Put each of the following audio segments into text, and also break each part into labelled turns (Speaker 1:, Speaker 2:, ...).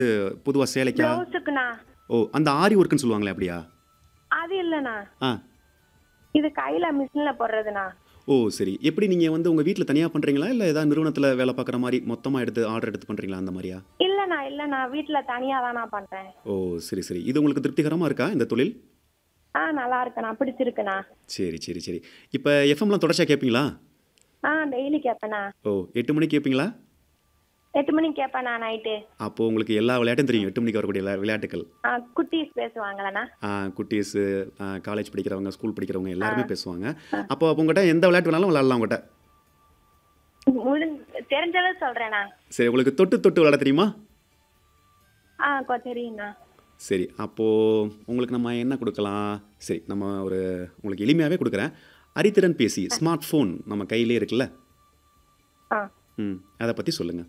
Speaker 1: பொதுவா சேலைக்கா
Speaker 2: ப்ளவுஸுக்குண்ணா
Speaker 1: ஓ அந்த ஆரி ஒர்க்குன்னு சொல்லுவாங்களே அப்படியா
Speaker 2: அது இல்லைண்ணா
Speaker 1: ஆ
Speaker 2: இது கையில மிஷின்ல போடுறதுண்ணா
Speaker 1: ஓ சரி எப்படி நீங்க வந்து உங்க வீட்ல தனியா பண்றீங்களா இல்ல ஏதாவது நிறுவனத்துல வேலை பார்க்குற மாதிரி மொத்தமா எடுத்து ஆர்டர் எடுத்து பண்றீங்களா அந்த மாதிரியா
Speaker 2: இல்லைண்ணா இல்லைண்ணா வீட்டுல தனியா தானா பண்றேன்
Speaker 1: ஓ சரி சரி இது உங்களுக்கு திருப்திகரமா இருக்கா இந்த தொழில்
Speaker 2: ஆ நல்லா இருக்குண்ணா பிடிச்சிருக்குண்ணா
Speaker 1: சரி சரி சரி இப்போ எஃப்எம்லாம் தொடர்ச்சியாக கேட்பீங்களா
Speaker 2: ஆ டெய்லி கேட்பேண்ணா
Speaker 1: ஓ எட்டு மணிக்கு கேட்பீங்களா
Speaker 2: எட்டு மணிக்கு கேட்பேண்ணா நைட்டு
Speaker 1: அப்போது உங்களுக்கு எல்லா விளையாட்டும் தெரியும் எட்டு மணிக்கு வரக்கூடிய எல்லா விளையாட்டுகள்
Speaker 2: ஆ குட்டீஸ் பேசுவாங்களண்ணா
Speaker 1: குட்டீஸு காலேஜ் படிக்கிறவங்க ஸ்கூல் படிக்கிறவங்க எல்லாருமே பேசுவாங்க அப்போ அப்போ உங்கள்கிட்ட எந்த விளையாட்டு வேணாலும் விளையாடலாம் உங்கள்கிட்ட
Speaker 2: முடிஞ்ச தெரிஞ்சளவு சொல்றேண்ணா
Speaker 1: சரி உங்களுக்கு தொட்டு தொட்டு விளையாட தெரியுமா
Speaker 2: ஆ கொ தெரியுண்ணா
Speaker 1: சரி அப்போது உங்களுக்கு நம்ம என்ன கொடுக்கலாம் சரி நம்ம ஒரு உங்களுக்கு எளிமையாகவே கொடுக்குறேன் அறித்திறன் பேசி ஸ்மார்ட் ஃபோன் நம்ம கையிலே இருக்குல்ல
Speaker 2: ஆ
Speaker 1: ம் அதை பற்றி சொல்லுங்கள்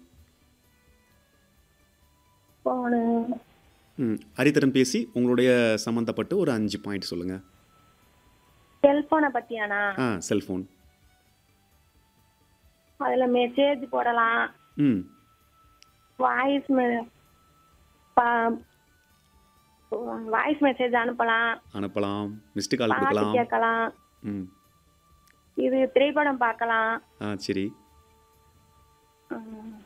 Speaker 2: போனு
Speaker 1: ம் அறித்திறன் பேசி உங்களுடைய சம்மந்தப்பட்டு ஒரு அஞ்சு பாயிண்ட் சொல்லுங்கள்
Speaker 2: செல்போனை பத்தியாண்ணா
Speaker 1: ஆ செல்ஃபோன்
Speaker 2: அதுல மெசேஜ் போடலாம்
Speaker 1: ம்
Speaker 2: வாய்ஸ் வாய்ஸ் மெசேஜ் அனுப்பலாம்
Speaker 1: அனுப்பலாம் மிஸ்டு கால்
Speaker 2: பாட்டு
Speaker 1: கொடுக்கலாம்
Speaker 2: கேட்கலாம்
Speaker 1: ம்
Speaker 2: இது திரைப்படம் பார்க்கலாம்
Speaker 1: ஆ சரி
Speaker 2: ம்.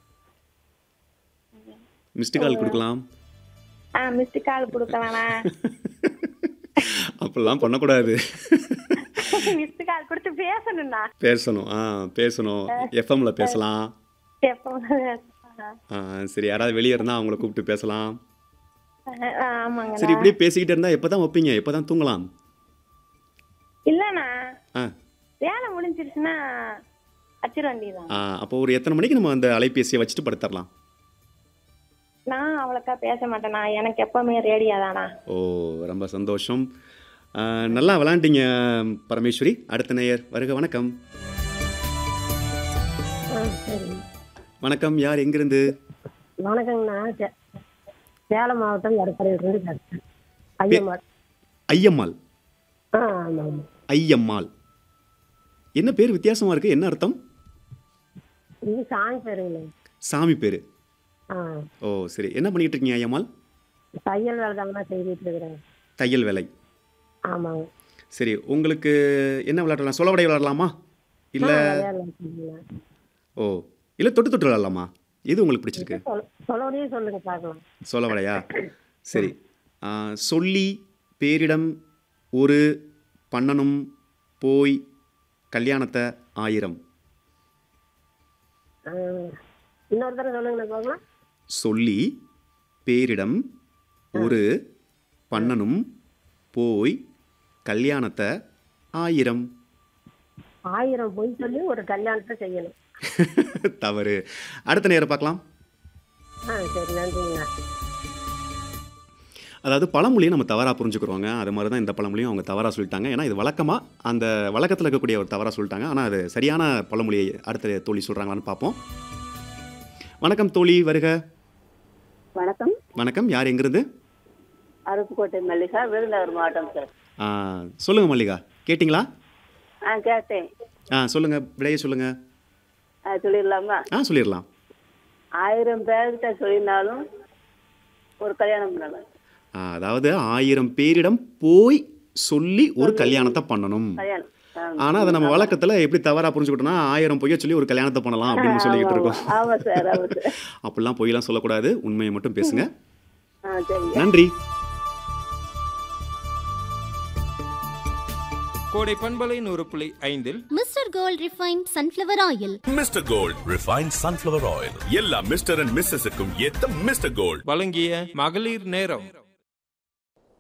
Speaker 1: மிஸ்டு கால் கொடுக்கலாம்
Speaker 2: ஆ மிஸ்டு கால் கொடுக்கலாண்ணா
Speaker 1: அப்படிலாம் பண்ணக்கூடாது
Speaker 2: மிஸ்டு கால் கொடுத்து பேசணும்ண்ணா
Speaker 1: பேசணும் ஆ பேசணும் எஃப்எம்ல பேசலாம்
Speaker 2: எப்போ
Speaker 1: ஆ சரி யாராவது வெளியே இருந்தால் அவங்கள கூப்பிட்டு பேசலாம் சரி
Speaker 2: ஆமாங்கண்ணா
Speaker 1: இப்படியே பேசிக்கிட்டே இருந்தால் எப்போ தான் வைப்பீங்க எப்போ தான் தூங்கலாம்
Speaker 2: இல்லண்ணா
Speaker 1: ஆ
Speaker 2: வேலை முடிஞ்சிருச்சுன்னா அச்சிர வேண்டியதான்
Speaker 1: ஆ அப்போ ஒரு எத்தனை மணிக்கு நம்ம அந்த அலைபேசியை வச்சுட்டு படுத்துடலாம்
Speaker 2: நான் அவ்வளோக்கா பேச மாட்டேண்ணா எனக்கு எப்பவுமே ரேடியா தானா
Speaker 1: ஓ ரொம்ப சந்தோஷம் ஆ, நல்லா விளாண்டிங்க பரமேஸ்வரி அடுத்த நேயர் வருக வணக்கம்
Speaker 3: சரி
Speaker 1: வணக்கம் யார் எங்கிருந்து
Speaker 3: வணக்கங்கண்ணா சே- சேலம் மாவட்டம் எடப்பாடியிலிருந்து பேசுகிறேன் ஐயம்மாள்
Speaker 1: ஐயம்மாள்
Speaker 3: ஆ ஆமாம்
Speaker 1: ஐயம்மாள் என்ன பேர் வித்தியாசமா இருக்கு என்ன அர்த்தம்
Speaker 3: இது சாமி பேருங்கண்ணா
Speaker 1: சாமி பேர்
Speaker 3: ஆ
Speaker 1: ஓ சரி என்ன பண்ணிட்டு இருக்கீங்க ஐயம்மாள்
Speaker 3: தையல் வேலை தாங்கண்ணா செய்துட்டு இருக்கிறேன்
Speaker 1: தையல் வேலை
Speaker 3: ஆமாங்க
Speaker 1: சரி உங்களுக்கு என்ன விளையாடலாம் சொலவடை விளையாடலாமா இல்லை
Speaker 3: விளையாடலாம்
Speaker 1: ஓ இல்லை தொட்டு தொட்டு விளையாடலாமா எது உங்களுக்கு பிடிச்சிருக்கு
Speaker 3: சொல் சொல்லோடையே சொல்லுங்க பார்க்கலாம்
Speaker 1: சொலவடையா சரி ஆ, சொல்லி பேரிடம் ஒரு பண்ணணும் போய் கல்யாணத்தை ஆயிரம்
Speaker 3: ஆ, இன்னொரு தடவை சொல்லுங்கண்ணா பார்க்கலாம்
Speaker 1: சொல்லி பேரிடம் ஒரு பண்ணணும் போய் கல்யாணத்தை ஆயிரம்
Speaker 3: ஆயிரம் பொய் சொல்லி ஒரு கல்யாணத்தை செய்யணும்
Speaker 1: தவறு அடுத்த நேரம் பார்க்கலாம்
Speaker 3: ஆ சரி நன்றிங்கண்ணா
Speaker 1: அதாவது பழமொழியை நம்ம தவறாக புரிஞ்சுக்கிறோங்க அது மாதிரி தான் இந்த பழமொழியும் அவங்க தவறாக சொல்லிட்டாங்க ஏன்னா இது வழக்கமாக அந்த வழக்கத்தில் இருக்கக்கூடிய ஒரு தவறாக சொல்லிட்டாங்க ஆனால் அது சரியான பழமொழியை அடுத்த தோழி சொல்கிறாங்களான்னு பார்ப்போம் வணக்கம் தோழி வருக
Speaker 4: வணக்கம்
Speaker 1: வணக்கம் யார் எங்கிருந்து
Speaker 4: அருப்புக்கோட்டை மல்லிகா விருதுநகர் மாவட்டம் சார்
Speaker 1: ஆ, சொல்லுங்க மல்லிகா கேட்டிங்களா
Speaker 4: ஆ கேட்டேன்
Speaker 1: ஆ சொல்லுங்கள் விடையை சொல்லுங்கள்
Speaker 4: ஆ சொல்லிடலாமா
Speaker 1: ஆ சொல்லிடலாம்
Speaker 4: ஆயிரம் பேர்கிட்ட சொல்லியிருந்தாலும் ஒரு கல்யாணம் பண்ணலாம்
Speaker 1: ஆ, அதாவது ஆயிரம் பேரிடம் போய் சொல்லி ஒரு கல்யாணத்தை பண்ணணும்
Speaker 4: கல்யாணம் ஆ.
Speaker 1: ஆனால் அதை நம்ம வழக்கத்தில் எப்படி தவறாக புரிஞ்சுக்கிட்டோம்னா ஆயிரம் பொய்ய சொல்லி ஒரு கல்யாணத்தை பண்ணலாம் அப்படின்னு சொல்லிக்கிட்டு இருக்கோம்
Speaker 4: ஆமா சார் ஆமா சார்
Speaker 1: அப்படிலாம் பொய்யெல்லாம் சொல்லக்கூடாது உண்மையை மட்டும் பேசுங்க
Speaker 4: ஆ சரிங்க
Speaker 1: நன்றி
Speaker 5: கோடை பண்பலை நூறு புள்ளி ஐந்தில்
Speaker 6: mister gold refine sunflower oil
Speaker 7: mister gold refine sunflower oil எல்லா மிஸ்டர் அண்ட் மிஸ்ஸஸுக்கும் ஏத்த மிஸ்டர் கோல்ட்
Speaker 5: வழங்கிய மகளிர் நேரம்